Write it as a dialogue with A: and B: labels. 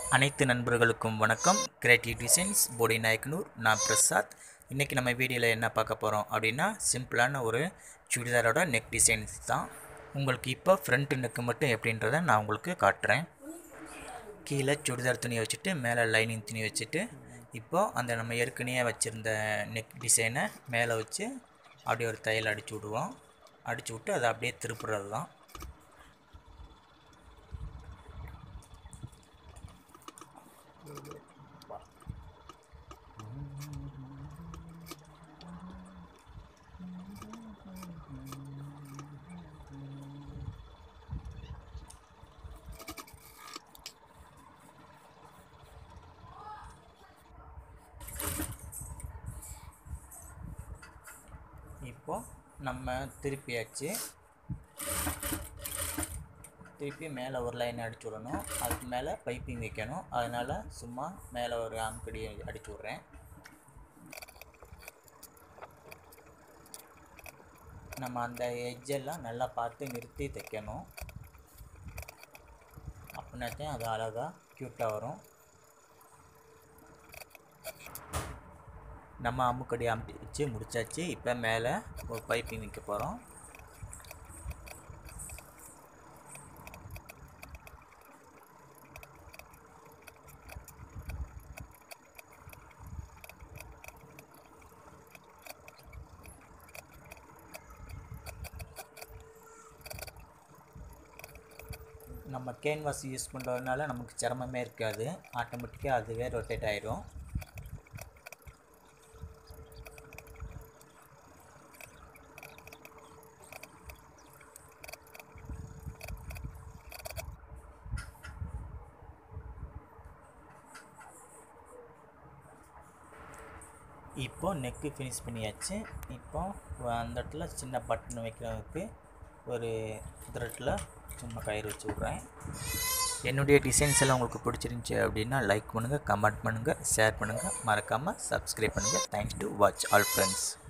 A: அனைத்து நண்பர்களுக்கும் வணக்கம் கிரியேட்டிவ் டிசைன்ஸ் போடி நாயக்கனூர் நான் பிரசாத் இன்றைக்கி நம்ம வீடியோவில் என்ன பார்க்க போகிறோம் அப்படின்னா சிம்பிளான ஒரு சுடிதாரோட நெக் டிசைன்ஸ் தான் உங்களுக்கு இப்போ ஃப்ரண்ட் நெக்கு மட்டும் எப்படின்றத நான் உங்களுக்கு காட்டுறேன் கீழே சுடிதார் துணி வச்சுட்டு மேலே லைனிங் துணி வச்சுட்டு இப்போது அந்த நம்ம ஏற்கனவே வச்சுருந்த நெக் டிசைனை மேலே வச்சு அப்படியே ஒரு தையல் அடிச்சு விடுவோம் அடிச்சு விட்டு அதை அப்படியே திருப்புறது தான் இப்போ நம்ம திருப்பியாச்சு திருப்பி மேலே ஒரு லைன் அடிச்சு விடணும் அதுக்கு மேலே பைப்பிங் வைக்கணும் அதனால் சும்மா மேலே ஒரு ஆம்கடி அடிச்சு விட்றேன் நம்ம அந்த எட்ஜெல்லாம் நல்லா பார்த்து நிறுத்தி தைக்கணும் அப்படின்னாச்சும் அது அழகாக க்யூட்டாக வரும் நம்ம அம்முக்கடி அமுச்சு முடிச்சாச்சு இப்போ மேலே ஒரு பைப்பிங் வைக்க போகிறோம் நம்ம கேன்வாஸ் யூஸ் பண்ணுறதுனால நமக்கு சிரமமே இருக்காது ஆட்டோமேட்டிக்காக அதுவே ரொட்டேட் ஆகிடும் இப்போ நெக்கு ஃபினிஷ் பண்ணியாச்சு இப்போ அந்த இடத்துல சின்ன பட்டன் வைக்கிறதுக்கு ஒரு த்ரெட்டில் சும்மா கயிறு வச்சு விட்றேன் என்னுடைய டிசைன்ஸ் எல்லாம் உங்களுக்கு பிடிச்சிருந்துச்சி அப்படின்னா லைக் பண்ணுங்கள் கமெண்ட் பண்ணுங்கள் ஷேர் பண்ணுங்கள் மறக்காமல் சப்ஸ்கிரைப் பண்ணுங்கள் thanks to watch all friends